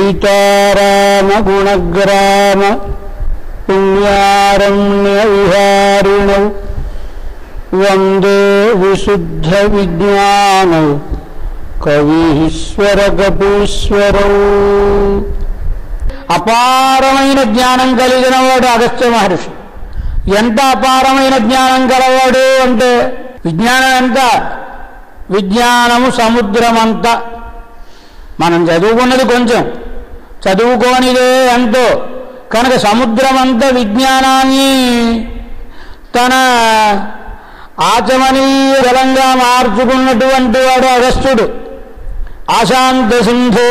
సీతారామ గుణగ్రామ పుణ్యారణ్య విహారిణౌ వందే విశుద్ధ విజ్ఞాన కవీశ్వర కపీశ్వరౌ అపారమైన జ్ఞానం కలిగిన వాడు అగస్త్య మహర్షి ఎంత అపారమైన జ్ఞానం గలవాడు అంటే విజ్ఞానం ఎంత విజ్ఞానము సముద్రమంతా మనం చదువుకున్నది కొంచెం చదువుకోనిదే ఎంతో కనుక సముద్రమంత విజ్ఞానాన్ని తన ఆచమనీయ జలంగా మార్చుకున్నటువంటి వాడు అగస్త్యుడు ఆశాంత సింధో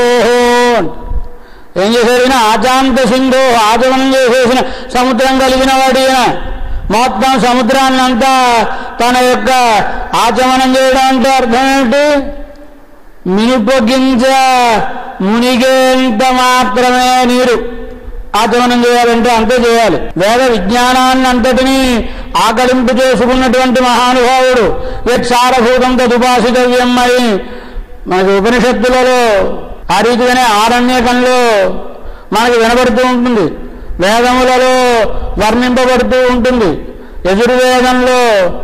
ఏం చేశాడు ఈయన ఆశాంత సింధో ఆచమనం చేసేసిన సముద్రం కలిగిన వాడు ఈయన మొత్తం సముద్రాన్నంతా తన యొక్క ఆచమనం చేయడం అంటే అర్థం ఏంటి మినుపగింజ మునిగేంత మాత్రమే నీరు ఆచమనం చేయాలంటే అంతే చేయాలి వేద విజ్ఞానాన్ని అంతటినీ ఆకలింపు చేసుకున్నటువంటి మహానుభావుడు యత్సారభూతం తదుపాసితవ్యం అని మనకి ఉపనిషత్తులలో ఆ రీతిగానే ఆరణ్యకంలో మనకి వినబడుతూ ఉంటుంది వేదములలో వర్ణింపబడుతూ ఉంటుంది యజుర్వేదంలో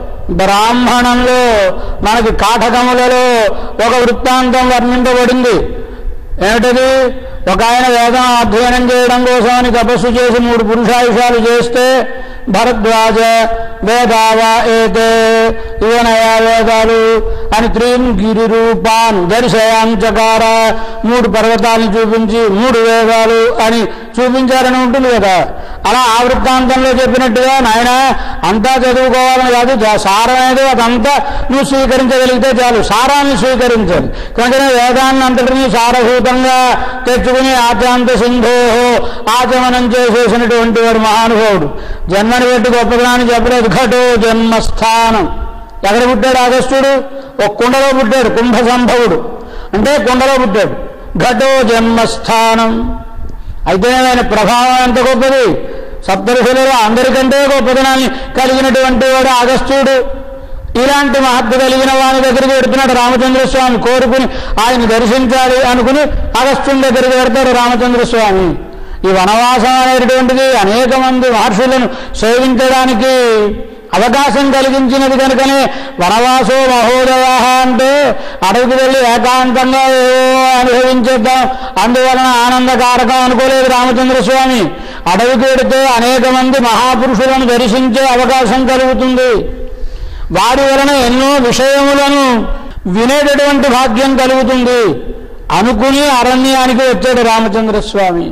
బ్రాహ్మణంలో మనకి కాఠకములలో ఒక వృత్తాంతం వర్ణింపబడింది ఏమిటది ఒక ఆయన వేదం అధ్యయనం చేయడం కోసమని తపస్సు చేసి మూడు పురుషాయుషాలు చేస్తే భరద్వాజ వేదావా ఏతే ఇవనయా వేదాలు అని త్రీం గిరి రూపాన్ దర్శయాంచకార మూడు పర్వతాలను చూపించి మూడు వేదాలు అని చూపించారని ఉంటుంది కదా అలా ఆ వృత్తాంతంలో చెప్పినట్టుగా నాయన అంతా చదువుకోవాలని కాదు జా- సారం ఏదో అదంతా నువ్వు స్వీకరించగలిగితే చాలు సారాన్ని స్వీకరించాలి కనుకనే వేదాన్ని అంతటినీ సారభూతంగా తెచ్చుకుని ఆద్యాంత సింధో ఆచమనం చేసేసినటువంటి వాడు మహానుభావుడు జన్మని పెట్టి గొప్పతనాన్ని చెప్పలేదు ఘటో జన్మస్థానం ఎక్కడ పుట్టాడు ఆగస్టుడు ఒక కుండలో పుట్టాడు కుంభ సంభవుడు అంటే కుండలో పుట్టాడు ఘటో జన్మస్థానం అయితే ఆయన ప్రభావం ఎంత గొప్పది సప్తఋషులలో అందరికంటే గొప్పతనాన్ని కలిగినటువంటి వాడు అగస్త్యుడు ఇలాంటి మహత్తు కలిగిన వాని దగ్గరికి వెడుతున్నాడు రామచంద్రస్వామి కోరుకుని ఆయన దర్శించాలి అనుకుని అగస్త్యుని దగ్గరికి వెడతాడు రామచంద్రస్వామి ఈ వనవాసం అనేటువంటిది అనేక మంది మహర్షులను సేవించడానికి అవకాశం కలిగించినది కనుకనే వనవాసో మహోదయ అంటే అడవికి వెళ్ళి ఏకాంతంగా ఏవో అనుభవించేద్దాం అందువలన ఆనందకారకం అనుకోలేదు రామచంద్రస్వామి అడవికి వెడితే అనేక మంది మహాపురుషులను దర్శించే అవకాశం కలుగుతుంది వారి వలన ఎన్నో విషయములను వినేటటువంటి భాగ్యం కలుగుతుంది అనుకుని అరణ్యానికి వచ్చాడు రామచంద్రస్వామి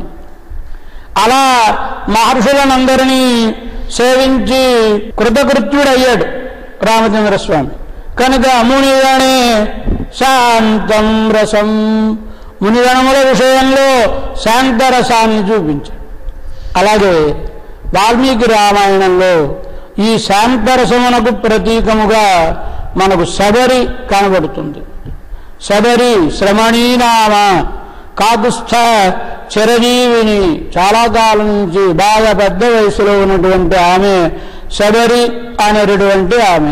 అలా మహర్షులనందరినీ సేవించి కృతకృత్యుడయ్యాడు రామచంద్రస్వామి కనుక మునిగణే శాంతం రసం మునిగణముల విషయంలో శాంతరసాన్ని చూపించాడు అలాగే వాల్మీకి రామాయణంలో ఈ శాంతరసమునకు ప్రతీకముగా మనకు శబరి కనబడుతుంది శబరి శ్రమణీనామ కాకుస్థ చిరజీవిని చాలా కాలం నుంచి బాగా పెద్ద వయసులో ఉన్నటువంటి ఆమె శబరి అనేటటువంటి ఆమె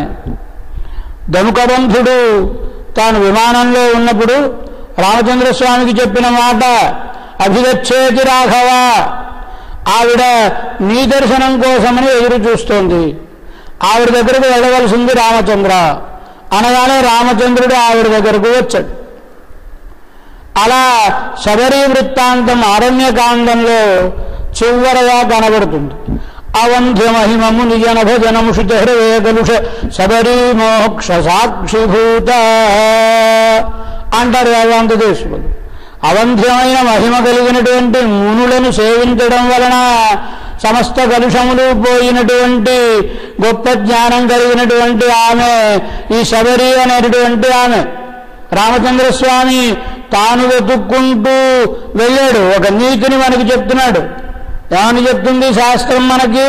ధనుకబంధుడు తాను విమానంలో ఉన్నప్పుడు రామచంద్రస్వామికి చెప్పిన మాట అభిగచ్చేతి రాఘవ ఆవిడ నీ దర్శనం కోసమని ఎదురు చూస్తోంది ఆవిడ దగ్గరకు వెళ్ళవలసింది రామచంద్ర అనగానే రామచంద్రుడు ఆవిడ దగ్గరకు వచ్చాడు అలా శబరి వృత్తాంతం అరణ్యకాండంలో చివరగా కనబడుతుంది అవంధ్య మహిమము నిజన భజనము శుచహృదయ కలుష శబరి మోక్ష సాక్షిభూత అంటారు వేదాంత దేశకులు అవంధ్యమైన మహిమ కలిగినటువంటి మునులను సేవించడం వలన సమస్త కలుషములు పోయినటువంటి గొప్ప జ్ఞానం కలిగినటువంటి ఆమె ఈ శబరి అనేటటువంటి ఆమె రామచంద్రస్వామి తాను వెతుక్కుంటూ వెళ్ళాడు ఒక నీతిని మనకి చెప్తున్నాడు ఏమని చెప్తుంది శాస్త్రం మనకి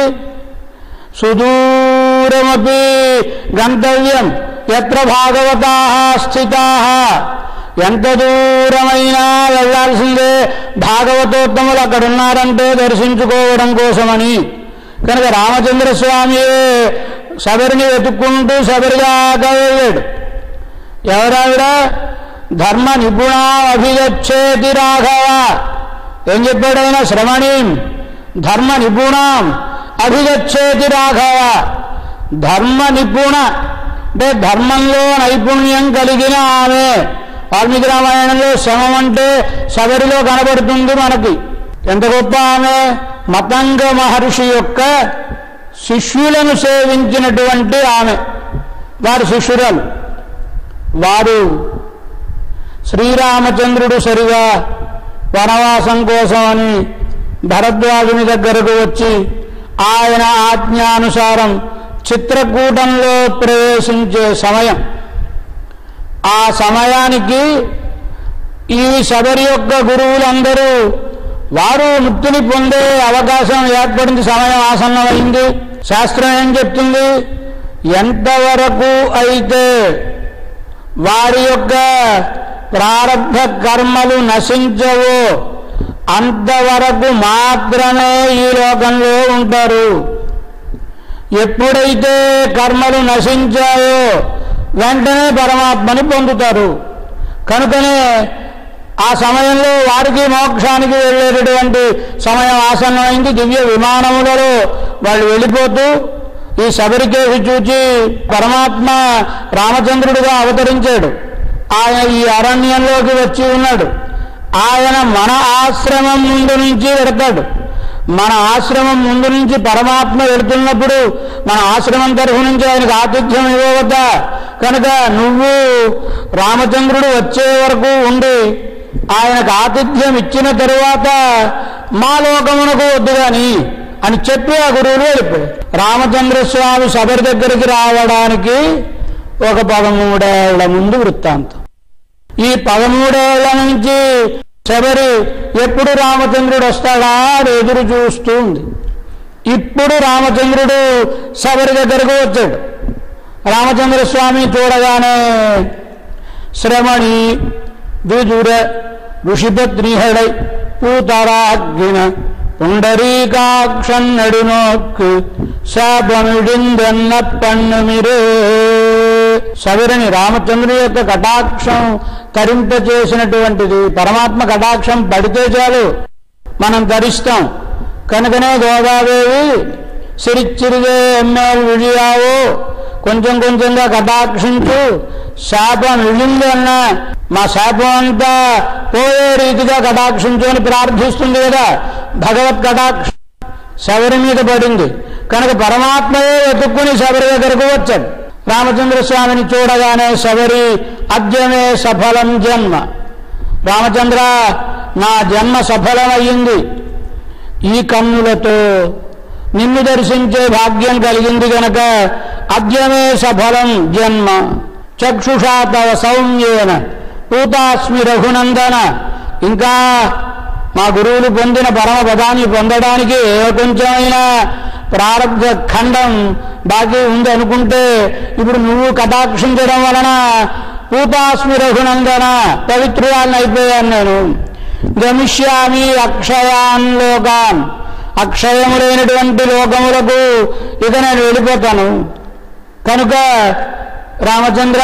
సుదూరమపి గంతవ్యం ఎత్ర భాగవతా స్థితా ఎంత దూరమైనా వెళ్లాల్సిందే భాగవతోత్తములు అక్కడ ఉన్నారంటే దర్శించుకోవడం కోసమని కనుక రామచంద్ర స్వామియే శబరిని వెతుక్కుంటూ శబరిదాకా వెళ్ళాడు ఎవరావిడ ధర్మ నిపుణ అభిగచ్చేతి రాఘవ ఏం చెప్పాడు ఆయన శ్రమణీం ధర్మ నిపుణం అభిగచ్చేతి రాఘవ ధర్మ నిపుణ అంటే ధర్మంలో నైపుణ్యం కలిగిన ఆమె వాల్మీకి రామాయణంలో శమం అంటే శబరిలో కనబడుతుంది మనకి ఎంత గొప్ప ఆమె మతంగ మహర్షి యొక్క శిష్యులను సేవించినటువంటి ఆమె వారి శిష్యురాలు వారు శ్రీరామచంద్రుడు సరిగా వనవాసం కోసమని భరద్వాజుని దగ్గరకు వచ్చి ఆయన ఆజ్ఞానుసారం చిత్రకూటంలో ప్రవేశించే సమయం ఆ సమయానికి ఈ శబరి యొక్క గురువులందరూ వారు ముక్తిని పొందే అవకాశం ఏర్పడింది సమయం ఆసన్నమైంది శాస్త్రం ఏం చెప్తుంది ఎంతవరకు అయితే వారి యొక్క ప్రారంభ కర్మలు నశించవో అంతవరకు మాత్రమే ఈ లోకంలో ఉంటారు ఎప్పుడైతే కర్మలు నశించాయో వెంటనే పరమాత్మని పొందుతారు కనుకనే ఆ సమయంలో వారికి మోక్షానికి వెళ్ళేటటువంటి సమయం ఆసన్నమైంది దివ్య విమానములలో వాళ్ళు వెళ్ళిపోతూ ఈ శబరికేసి చూచి పరమాత్మ రామచంద్రుడిగా అవతరించాడు ఆయన ఈ అరణ్యంలోకి వచ్చి ఉన్నాడు ఆయన మన ఆశ్రమం ముందు నుంచి వెడతాడు మన ఆశ్రమం ముందు నుంచి పరమాత్మ వెళుతున్నప్పుడు మన ఆశ్రమం తరఫు నుంచి ఆయనకు ఆతిథ్యం ఇవ్వవద్దా కనుక నువ్వు రామచంద్రుడు వచ్చే వరకు ఉండి ఆయనకు ఆతిథ్యం ఇచ్చిన తరువాత మా లోకమునకు వద్దు గాని అని చెప్పి ఆ గురువులు వెళ్ళిపోయారు రామచంద్ర స్వామి శబరి దగ్గరికి రావడానికి ఒక పదమూడేళ్ల ముందు వృత్తాంతం ఈ పదమూడేళ్ల నుంచి శబరి ఎప్పుడు రామచంద్రుడు వస్తాడా అని ఎదురు చూస్తూ ఉంది ఇప్పుడు రామచంద్రుడు శబరి దగ్గరకు వచ్చాడు రామచంద్ర స్వామి చూడగానే శ్రమణి ద్విజుర ఋషిపత్రిహడై பூதராக்கின புண்டரீகாட்சன் நடுநோக்கு శాపమిడిందన్న పన్నుమిరే శబరిని రామచంద్రుని యొక్క కటాక్షం తరింప చేసినటువంటిది పరమాత్మ కటాక్షం పడితే చాలు మనం ధరిస్తాం కనుకనే గోదాదేవి సిరిచ్చిరిగే ఎమ్మేలు విడియావు కొంచెం కొంచెంగా కటాక్షించు శాపం విడింది అన్న మా శాపం అంతా పోయే రీతిగా కటాక్షించు అని ప్రార్థిస్తుంది కదా భగవత్ కటాక్ష శబరి మీద పడింది కనుక పరమాత్మయే వెతుక్కుని శబరి దగ్గరకు వచ్చాడు రామచంద్ర స్వామిని చూడగానే శబరి అద్యమే సఫలం జన్మ రామచంద్ర నా జన్మ సఫలమయ్యింది ఈ కన్నులతో నిన్ను దర్శించే భాగ్యం కలిగింది గనక అద్యమే సఫలం జన్మ చక్షుషా తవ సౌమ్యేన పూతాస్మి రఘునందన ఇంకా మా గురువులు పొందిన పరమ పదాన్ని పొందడానికి ఏ కొంచెమైనా ప్రారంభ ఖండం బాకీ ఉంది అనుకుంటే ఇప్పుడు నువ్వు కటాక్షించడం వలన పూతాస్మి రఘునందన పవిత్రురాలను అయిపోయాను నేను గమిష్యామి అక్షయాన్ లోకాన్ అక్షయములైనటువంటి లోకములకు ఇక నేను వెళ్ళిపోతాను కనుక రామచంద్ర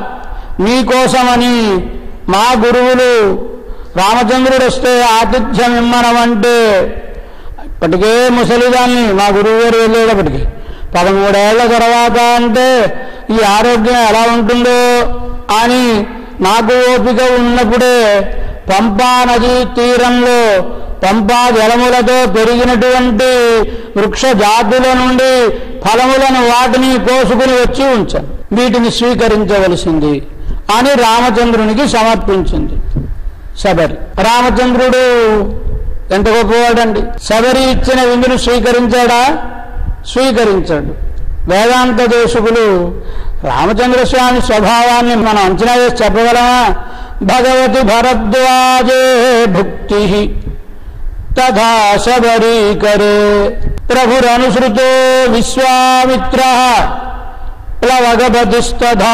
నీకోసమని మా గురువులు రామచంద్రుడు వస్తే ఆతిథ్యం ఇమ్మనమంటే ఇప్పటికే ముసలిదాన్ని మా గురువు గారు వెళ్ళేటప్పటికి పదమూడేళ్ల తర్వాత అంటే ఈ ఆరోగ్యం ఎలా ఉంటుందో అని నాకు ఓపిక ఉన్నప్పుడే పంపా నదీ తీరంలో పంపా జలములతో పెరిగినటువంటి వృక్ష జాతుల నుండి ఫలములను వాటిని కోసుకుని వచ్చి ఉంచాను వీటిని స్వీకరించవలసింది అని రామచంద్రునికి సమర్పించింది శబరి రామచంద్రుడు ఎంత గొప్పవాడండి శబరి ఇచ్చిన విందును స్వీకరించాడా స్వీకరించాడు వేదాంత దేశకులు రామచంద్ర స్వామి స్వభావాన్ని మనం అంచనా వేసి చెప్పగలమా భగవతి భరద్వాజే భుక్తి తథా శబరీకరే ప్రభురనుసృతో విశ్వామిత్ర ప్లవగపతిస్తథా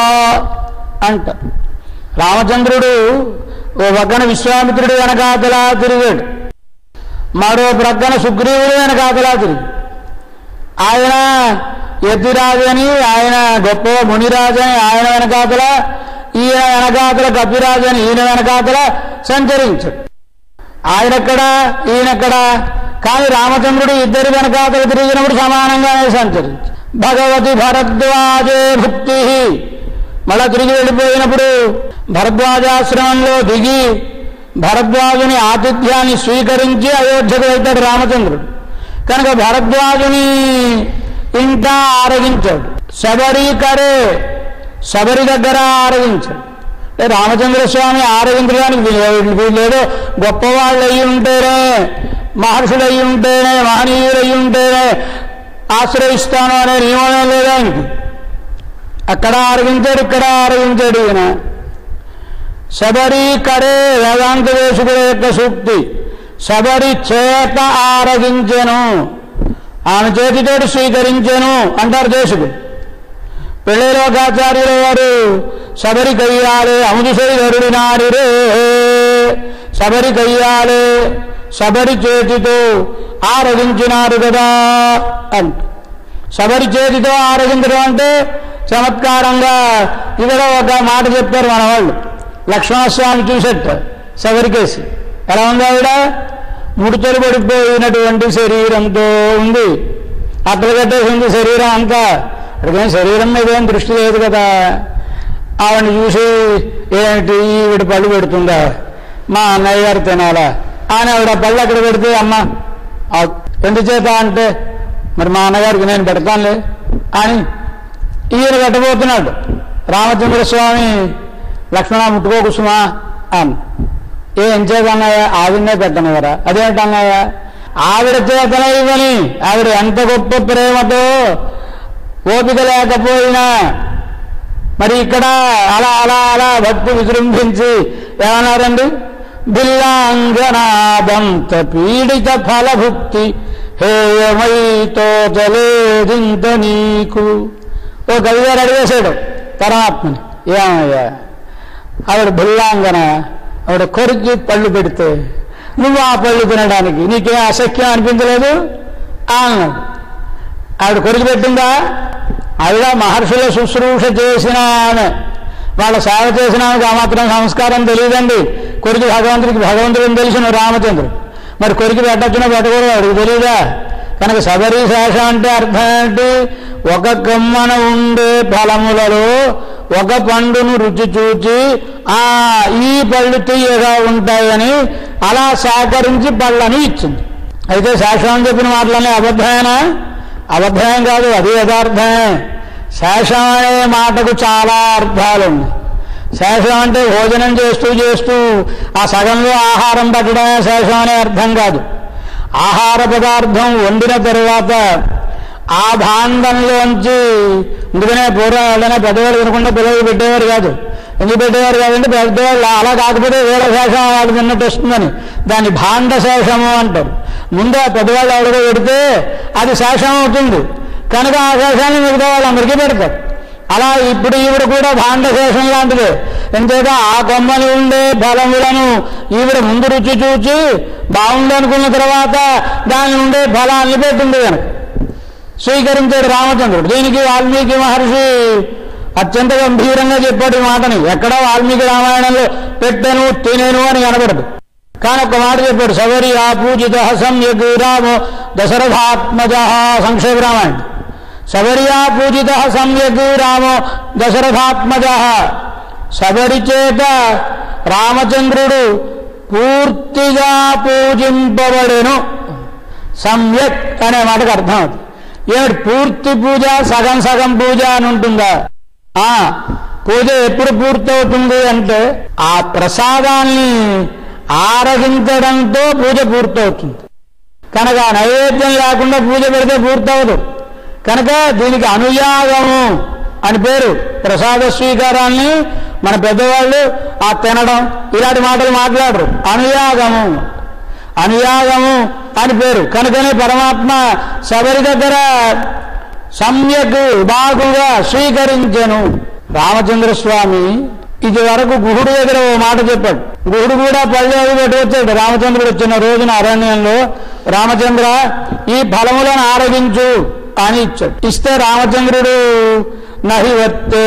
అంట రామచంద్రుడు ఓ పక్కన విశ్వామిత్రుడు వెనకాతలా తిరిగాడు మరో ప్రక్కన సుగ్రీవుడు వెనకాతలా తిరిగి ఆయన యతిరాజని ఆయన గొప్ప మునిరాజని ఆయన వెనకాతల ఈయన వెనకాతల కపిరాజని ఈయన వెనకాతల సంచరించాడు ఆయనెక్కడ ఈయనెక్కడ కానీ రామచంద్రుడు ఇద్దరి వెనకాతలు తిరిగినప్పుడు సమానంగానే సంచరించి భగవతి భరద్వాజే భుక్తి మళ్ళా తిరిగి వెళ్ళిపోయినప్పుడు భరద్వాజాశ్రమంలో దిగి భరద్వాజుని ఆతిథ్యాన్ని స్వీకరించి అయోధ్యకు వెళ్తాడు రామచంద్రుడు కనుక భరద్వాజుని ఇంట ఆరగించాడు శబరీకరే శబరి దగ్గర ఆరగించాడు అంటే రామచంద్ర స్వామి ఆరగించడానికి వీళ్ళు వీళ్ళేదో గొప్పవాళ్ళు అయ్యి ఉంటేనే మహర్షులు అయ్యి ఉంటేనే మహనీయులు అయ్యి ఉంటేనే ఆశ్రయిస్తాను అనే నియమం లేదా ఆయనకి అక్కడ ఆరగించాడు ఇక్కడ ఆరగించాడు ఈయన శబరి కరే వేదాంత వేసుకుల యొక్క సూక్తి శబరి చేత ఆరగించెను ఆమె చేతితోటి స్వీకరించెను అంటారు దేశుడు పెళ్ళిలోకాచార్యుల వారు శబరి కయ్యాలే అముదు శ్రీధరుడి నాడిరే శబరి కయ్యాలే శబరి చేతితో ఆరగించినారు కదా అంట శబరి చేతితో ఆరగించడం అంటే చమత్కారంగా ఇక్కడ ఒక మాట చెప్పారు మన వాళ్ళు లక్ష్మణస్వామి చూసట శబరికేసి ఎలా ఉంది ఆవిడ ముడతలు పడిపోయినటువంటి శరీరంతో ఉంది అట్టలు కట్టేసింది శరీరం అంతా అక్కడికేం శరీరం మీద ఏం దృష్టి లేదు కదా ఆవిడని చూసి ఏంటి ఈవిడ పళ్ళు పెడుతుందా మా అన్నయ్య గారు తినాలా అని ఆవిడ పళ్ళు అక్కడ పెడితే అమ్మ ఆ ఎందుచేత అంటే మరి మా అన్నగారికి నేను పెడతానులే అని ఈయన పెట్టబోతున్నాడు రామచంద్ర స్వామి లక్ష్మణ ముట్టుకో కుసుమా అని ఏం చేతన్నాయా ఆవిడనే పెట్టనవరా అదేంటన్నాయా ఆవిడ చేతన ఇవ్వని ఆవిడ ఎంత గొప్ప ప్రేమతో ఓపిక లేకపోయినా మరి ఇక్కడ అలా అలా అలా భక్తి విజృంభించి ఏమన్నారండి బిల్లాంగనాదంత పీడిత ఫలభుక్తి హేయమైతో తలేదింత నీకు ఓ కవి గారు అడిగేశాడు పరమాత్మని ఏమయ్యా ఆవిడ బిల్లాంగన ఆవిడ కొరికి పళ్ళు పెడితే నువ్వు ఆ పళ్ళు తినడానికి నీకేం అసఖ్యం అనిపించలేదు అన్నాడు ఆవిడ కొరికి పెట్టిందా ఆవిడ మహర్షుల శుశ్రూష చేసిన ఆమె వాళ్ళ సేవ చేసిన ఆమెకు ఆ మాత్రం సంస్కారం తెలియదండి కొరికి భగవంతుడికి భగవంతుడిని తెలిసిన రామచంద్రుడు మరి కొరికి పెట్టచ్చునో పెట్టకూడదు వాడికి తెలియదా కనుక శబరి శేషం అంటే అర్థం ఏంటి ఒక కమ్మన ఉండే ఫలములలో ఒక పండును రుచి చూచి ఆ ఈ పళ్ళు తీయగా ఉంటాయని అలా సేకరించి పళ్ళని ఇచ్చింది అయితే శేషం అని చెప్పిన మాటలనే అబద్ధమేనా అబద్ధమేం కాదు అది యథార్థమే శేషం అనే మాటకు చాలా అర్థాలు ఉన్నాయి శేషం అంటే భోజనం చేస్తూ చేస్తూ ఆ సగంలో ఆహారం పెట్టడమే శేషం అనే అర్థం కాదు ఆహార పదార్థం వండిన తరువాత ఆ భాండంలోంచి అందుకనే పూర్వం ఎవరైనా పెద్దవాళ్ళు తినకుండా పిల్లలు పెట్టేవారు కాదు ఎందుకు పెట్టేవారు కాదంటే పెద్దవాళ్ళు అలా కాకపోతే వేరే శేషం వాళ్ళు తిన్నట్టు వస్తుందని దాన్ని భాండ శేషము అంటారు ముందు ఆ పెద్దవాళ్ళు ఎవరికో పెడితే అది శేషం అవుతుంది కనుక ఆ శేషాన్ని మిగతా వాళ్ళందరికీ పెడతారు అలా ఇప్పుడు ఈవిడ కూడా భాండశేషం లాంటిదే ఎంతేత ఆ కొమ్మలు ఉండే ఫలములను ఈవిడ ముందు రుచి చూచి బాగుంది అనుకున్న తర్వాత దాని ఉండే ఫలాన్ని పెట్టింది కనుక స్వీకరించాడు రామచంద్రుడు దీనికి వాల్మీకి మహర్షి అత్యంత గంభీరంగా చెప్పాడు ఈ మాటని ఎక్కడా వాల్మీకి రామాయణంలో పెట్టెను తినేను అని కనబడదు కానీ ఒక మాట చెప్పాడు సవరి ఆ పూజిత సమ్యక్ రామో దశరథాత్మజ సంక్షేప రామాయణం శబరియా పూజిత సమ్యక్ రామో దశరథాత్మజ శబరి చేత రామచంద్రుడు పూర్తిగా పూజింపబడెను సమ్యక్ అనే మాటకు అర్థం అవుతుంది ఏమిటి పూర్తి పూజ సగం సగం పూజ అని ఉంటుందా ఆ పూజ ఎప్పుడు పూర్తవుతుంది అంటే ఆ ప్రసాదాన్ని ఆరగించడంతో పూజ పూర్తవుతుంది కనుక ఆ నైవేద్యం లేకుండా పూజ పెడితే పూర్తవదు కనుక దీనికి అనుయాగము అని పేరు ప్రసాద స్వీకారాన్ని మన పెద్దవాళ్ళు ఆ తినడం ఇలాంటి మాటలు మాట్లాడరు అనుయాగము అనుయాగము అని పేరు కనుకనే పరమాత్మ శబరి దగ్గర సమ్యక్ బాగుగా స్వీకరించెను రామచంద్ర స్వామి ఇది వరకు గుహుడు దగ్గర ఓ మాట చెప్పాడు గుహుడు కూడా పళ్ళు అవి పెట్టి వచ్చాడు రామచంద్రుడు వచ్చిన రోజున అరణ్యంలో రామచంద్ర ఈ ఫలములను ఆరగించు అని ఇచ్చాడు ఇస్తే రామచంద్రుడు నహి వత్తే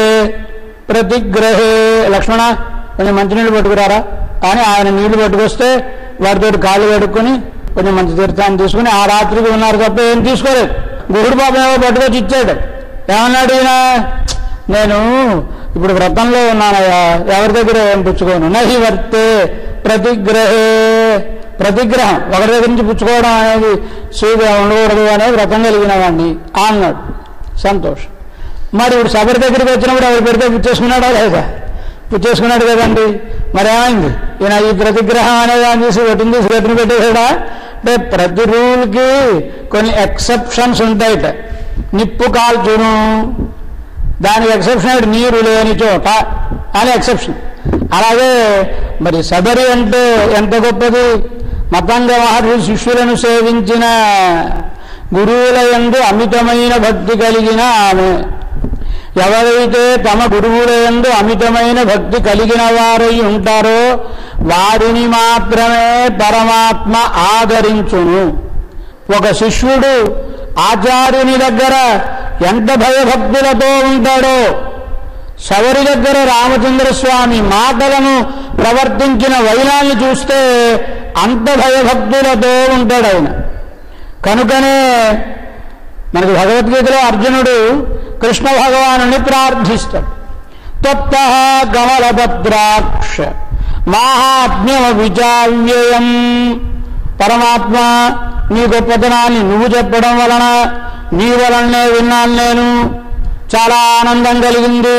ప్రతిగ్రహే లక్ష్మణ కొంచెం మంచినీళ్ళు పట్టుకురారా అని ఆయన నీళ్లు పట్టుకొస్తే వారితో కాళ్ళు కడుక్కొని కొంచెం మంచి తీర్థాన్ని తీసుకుని ఆ రాత్రికి ఉన్నారు తప్ప ఏం తీసుకోలేదు గురుడు పాపం ఏవో పట్టుకొచ్చి ఇచ్చాడు ఏమన్నాడు ఈయన నేను ఇప్పుడు వ్రతంలో ఉన్నానయ్యా ఎవరి దగ్గర ఏం పుచ్చుకోను నహి వర్తే ప్రతిగ్రహే ప్రతిగ్రహం ఒకరి దగ్గర నుంచి పుచ్చుకోవడం అనేది సూగా ఉండకూడదు అనే వ్రతం కలిగిన వాడిని అన్నాడు సంతోషం మరి ఇప్పుడు శబరి దగ్గరికి వచ్చినప్పుడు ఎవరు పెడితే పుచ్చేసుకున్నాడా లేదా పుచ్చేసుకున్నాడు కదండి మరి ఏమైంది ఈయన ఈ ప్రతిగ్రహం అనే దాన్ని తీసి పెట్టిన తీసి పెట్టిన పెట్టేసాడా అంటే ప్రతి రూల్కి కొన్ని ఎక్సెప్షన్స్ ఉంటాయిట నిప్పు కాల్చును దానికి ఎక్సెప్షన్ ఏంటి నీరు లేని చోట అని ఎక్సెప్షన్ అలాగే మరి శబరి అంటే ఎంత గొప్పది మతంగ మహర్షి శిష్యులను సేవించిన గురువుల యందు అమితమైన భక్తి కలిగిన ఆమె ఎవరైతే తమ గురువుల యందు అమితమైన భక్తి కలిగిన వారై ఉంటారో వారిని మాత్రమే పరమాత్మ ఆదరించును ఒక శిష్యుడు ఆచార్యుని దగ్గర ఎంత భయభక్తులతో ఉంటాడో శబరి దగ్గర రామచంద్ర స్వామి మాటలను ప్రవర్తించిన వైనాన్ని చూస్తే అంత భయభక్తులతో ఉంటాడు ఆయన కనుకనే మనకి భగవద్గీతలో అర్జునుడు కృష్ణ భగవాను ప్రార్థిస్తాడు తత్త కమలపత్రాక్ష మాహాత్మ్యమ విచావ్యయం పరమాత్మ నీ గొప్పతనాన్ని నువ్వు చెప్పడం వలన నీ వలనే విన్నాను నేను చాలా ఆనందం కలిగింది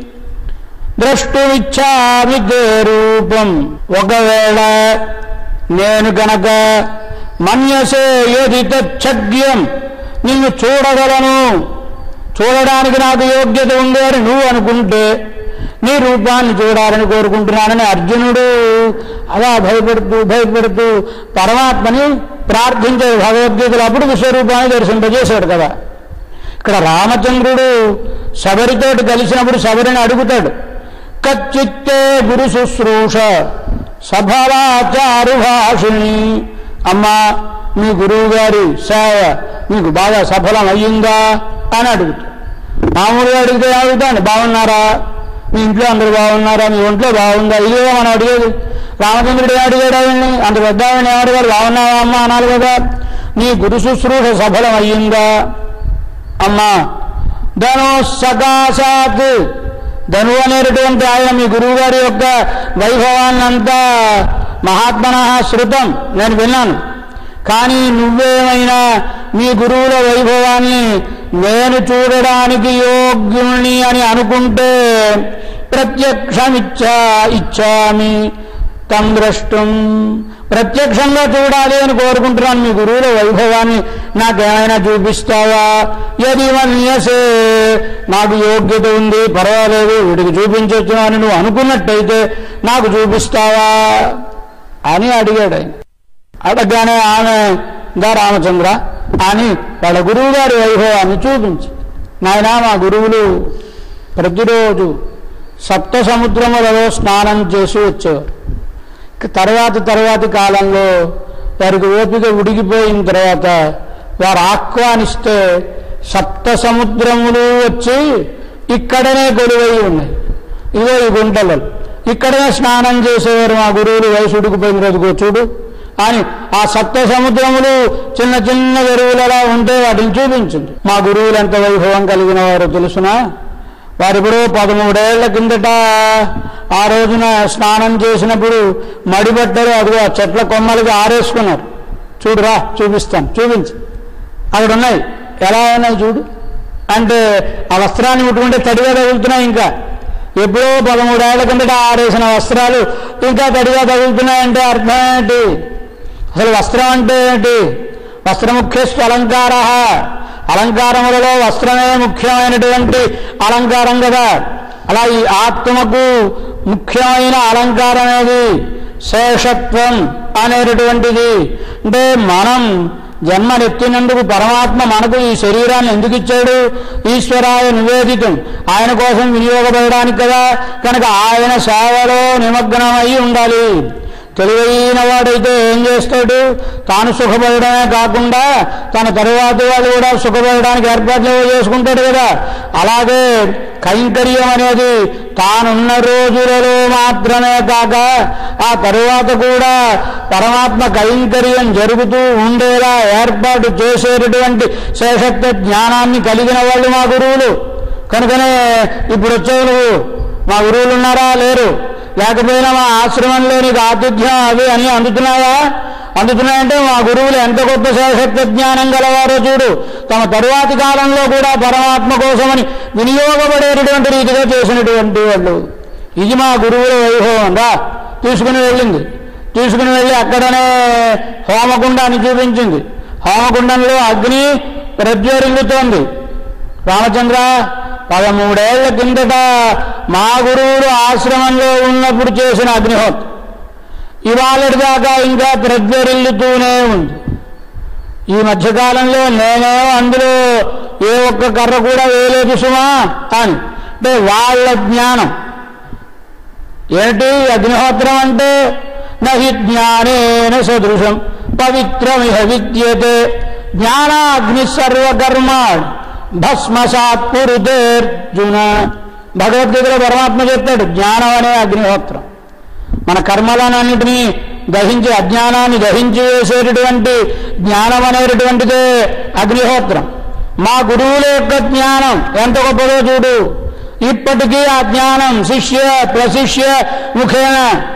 ద్రష్టుమిచ్చామి తే రూపం ఒకవేళ నేను గనక మన్యసే ఏది తచ్చగ్యం నిన్ను చూడగలను చూడడానికి నాకు యోగ్యత ఉంది అని నువ్వు అనుకుంటే నీ రూపాన్ని చూడాలని కోరుకుంటున్నానని అర్జునుడు అలా భయపడుతూ భయపడుతూ పరమాత్మని ప్రార్థించాడు భగవద్గీతలో అప్పుడు విశ్వరూపాన్ని దర్శింపజేశాడు కదా ఇక్కడ రామచంద్రుడు శబరితోటి కలిసినప్పుడు శబరిని అడుగుతాడు కచ్చిత్తే గురు శుశ్రూష సఫలాచారు భాషిణి అమ్మా మీ గురువు గారి సేవ మీకు బాగా సఫలం అయ్యిందా అని అడుగుతాడు మామూలుగా అడిగితే అడుగుతాను బాగున్నారా మీ ఇంట్లో అందరూ బాగున్నారా మీ ఒంట్లో బాగుందా ఇదే మనం అడిగేది రామచంద్రుడు ఏం అడిగాడు ఆయన్ని అంత పెద్ద ఆయన ఏమడిగాడు బాగున్నావా అమ్మ అనాలి కదా నీ గురు శుశ్రూష సఫలం అయ్యిందా అమ్మా ధను సకాశాత్ ధను అనేటటువంటి ఆయన మీ గురువు గారి యొక్క వైభవాన్నంతా మహాత్మన శృతం నేను విన్నాను కానీ నువ్వేమైనా మీ గురువుల వైభవాన్ని నేను చూడడానికి యోగ్యుణ్ణి అని అనుకుంటే ప్రత్యక్షమిచ్చా ఇచ్చామి తం ద్రష్టం ప్రత్యక్షంగా చూడాలి అని కోరుకుంటున్నాను మీ గురువుల వైభవాన్ని నాకేమైనా చూపిస్తావా యది మన్యసే నాకు యోగ్యత ఉంది పర్వాలేదు వీడికి చూపించవచ్చు అని నువ్వు అనుకున్నట్టయితే నాకు చూపిస్తావా అని అడిగాడు ఆయన అడగగానే ఆమె దా రామచంద్ర అని వాళ్ళ గురువు గారి వైభవాన్ని చూపించి నాయన మా గురువులు ప్రతిరోజు సప్త సముద్రములలో స్నానం చేసి వచ్చేవారు తర్వాత తర్వాతి కాలంలో వారికి ఓపిక ఉడిగిపోయిన తర్వాత వారు ఆహ్వానిస్తే సప్త సముద్రములు వచ్చి ఇక్కడనే గొలువై ఉన్నాయి ఇదో ఈ గుంటలలో ఇక్కడనే స్నానం చేసేవారు మా గురువులు వయసు ఉడికిపోయిన రోజుకో చూడు అని ఆ సప్త సముద్రములు చిన్న చిన్న ఎరువులలా ఉంటే వాటిని చూపించింది మా గురువులు ఎంత వైభవం కలిగిన వారో తెలుసునా వారిప్పుడు పదమూడేళ్ల కిందట ఆ రోజున స్నానం చేసినప్పుడు మడిబట్టలు అదిగో ఆ చెట్ల కొమ్మలకి ఆరేసుకున్నారు చూడురా చూపిస్తాను చూపించు అక్కడ ఉన్నాయి ఎలా ఉన్నాయి చూడు అంటే ఆ వస్త్రాన్ని ముట్టుకుంటే తడిగా తగులుతున్నాయి ఇంకా ఎప్పుడో పదమూడేళ్ల కిందట ఆరేసిన వస్త్రాలు ఇంకా తడిగా తగులుతున్నాయంటే అర్థం ఏంటి అసలు వస్త్రం అంటే ఏంటి వస్త్రముఖ్యస్తు అలంకార అలంకారములలో వస్త్రమే ముఖ్యమైనటువంటి అలంకారం కదా అలా ఈ ఆత్మకు ముఖ్యమైన అలంకారం ఏది శేషత్వం అనేటటువంటిది అంటే మనం జన్మనెత్తినందుకు పరమాత్మ మనకు ఈ శరీరాన్ని ఎందుకు ఇచ్చాడు ఈశ్వరాయ నివేదితం ఆయన కోసం వినియోగపడడానికి కదా కనుక ఆయన సేవలో నిమగ్నమై ఉండాలి తెలివైన వాడైతే ఏం చేస్తాడు తాను సుఖపడడమే కాకుండా తన తరువాతి వాళ్ళు కూడా సుఖపడడానికి ఏర్పాట్లు ఏవో చేసుకుంటాడు కదా అలాగే కైంకర్యం అనేది తానున్న రోజులలో మాత్రమే కాక ఆ తరువాత కూడా పరమాత్మ కైంకర్యం జరుగుతూ ఉండేలా ఏర్పాటు చేసేటటువంటి శేషత్వ జ్ఞానాన్ని కలిగిన వాళ్ళు మా గురువులు కనుకనే ఇప్పుడు వచ్చావు నువ్వు మా గురువులు ఉన్నారా లేరు లేకపోయినా మా ఆశ్రమంలో నీకు ఆతిథ్యం అవి అన్నీ అందుతున్నాయా అందుతున్నాయంటే మా గురువులు ఎంత గొప్ప శేషత్వ జ్ఞానం గలవారో చూడు తమ తరువాతి కాలంలో కూడా పరమాత్మ కోసమని వినియోగపడేటటువంటి రీతిగా చేసినటువంటి వాళ్ళు ఇది మా గురువుల వైభవం రా తీసుకుని వెళ్ళింది తీసుకుని వెళ్ళి అక్కడనే హోమకుండాన్ని చూపించింది హోమకుండంలో అగ్ని ప్రజ్వరిల్లుతోంది రామచంద్ర పదమూడేళ్ల కిందట మా గురువులు ఆశ్రమంలో ఉన్నప్పుడు చేసిన అగ్నిహోత్రం ఇవాళటి దాకా ఇంకా ప్రజ్వరిల్లుతూనే ఉంది ఈ మధ్యకాలంలో నేనే అందులో ఏ ఒక్క కర్ర కూడా వేయలేదు సుమా అని అంటే వాళ్ళ జ్ఞానం ఏంటి అగ్నిహోత్రం అంటే నహి జ్ఞానేన సదృశం పవిత్రమిహ విద్యతే జ్ఞానాగ్ని సర్వకర్మ భస్మసాత్ పురుతేర్జున భగవద్గీతలో పరమాత్మ చెప్తాడు జ్ఞానం అనే అగ్నిహోత్రం మన కర్మలన్నింటినీ దహించి అజ్ఞానాన్ని దహించి వేసేటటువంటి జ్ఞానం అనేటటువంటిదే అగ్నిహోత్రం మా గురువుల యొక్క జ్ఞానం ఎంత గొప్పదో చూడు ఇప్పటికీ ఆ జ్ఞానం శిష్య ప్రశిష్య ముఖేన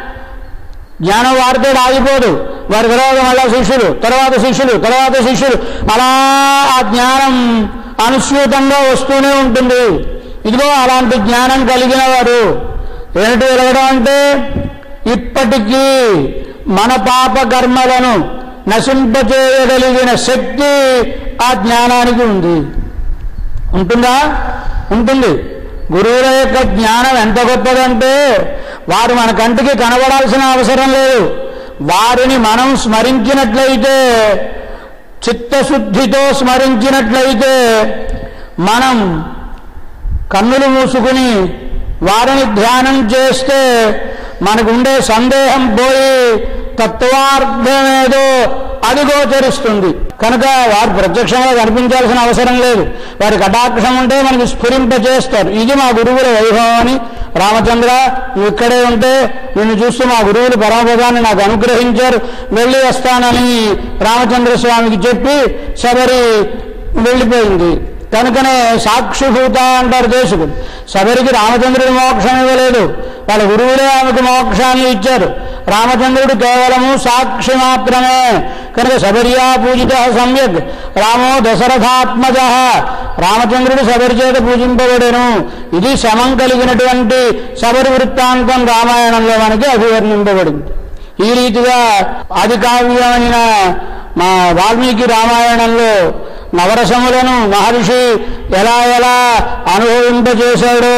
జ్ఞానం వారితో ఆగిపోదు వారి తర్వాత మళ్ళా శిష్యులు తర్వాత శిష్యులు తర్వాత శిష్యులు అలా ఆ జ్ఞానం అనుస్యూతంగా వస్తూనే ఉంటుంది ఇదిగో అలాంటి జ్ఞానం కలిగిన వారు ఏమిటి వెలగడం అంటే ఇప్పటికీ మన పాప కర్మలను నశింపచేయగలిగిన శక్తి ఆ జ్ఞానానికి ఉంది ఉంటుందా ఉంటుంది గురువుల యొక్క జ్ఞానం ఎంత గొప్పదంటే వారు మన కంటికి కనబడాల్సిన అవసరం లేదు వారిని మనం స్మరించినట్లయితే చిత్తశుద్ధితో స్మరించినట్లయితే మనం కన్నులు మూసుకుని వారిని ధ్యానం చేస్తే మనకు ఉండే సందేహం పోయి తత్వార్థమేదో అది గోచరిస్తుంది కనుక వారు ప్రత్యక్షంగా కనిపించాల్సిన అవసరం లేదు వారి కటాక్షం ఉంటే మనకి స్ఫురింపజేస్తారు ఇది మా గురువుల వైభవం అని రామచంద్ర నువ్వు ఇక్కడే ఉంటే నిన్ను చూస్తూ మా గురువులు పరమపదాన్ని నాకు అనుగ్రహించారు వెళ్ళి వస్తానని రామచంద్ర స్వామికి చెప్పి శబరి వెళ్ళిపోయింది కనుకనే సాక్షిభూత అంటారు దేశకుడు శబరికి రామచంద్రుడు మోక్షం ఇవ్వలేదు వాళ్ళ గురువులే ఆమెకు మోక్షాన్ని ఇచ్చారు రామచంద్రుడు కేవలము సాక్షి మాత్రమే కనుక శబర్యా పూజిత సమ్యక్ రామో దశరథాత్మజ రామచంద్రుడు శబరి చేత పూజింపబడెను ఇది శమం కలిగినటువంటి శబరి వృత్తాంతం రామాయణంలో మనకి అభివర్ణింపబడింది ఈ రీతిగా ఆది కావ్యమైన మా వాల్మీకి రామాయణంలో నవరసములను మహర్షి ఎలా ఎలా అనుభవింపజేశాడో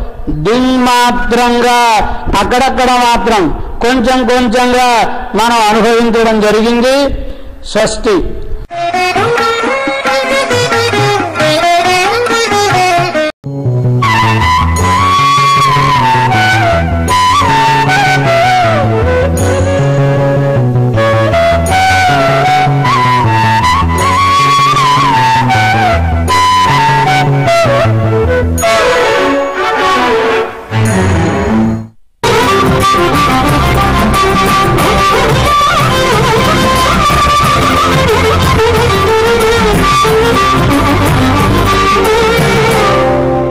దింమాత్రంగా అక్కడక్కడ మాత్రం కొంచెం కొంచెంగా మనం అనుభవించడం జరిగింది స్వస్తి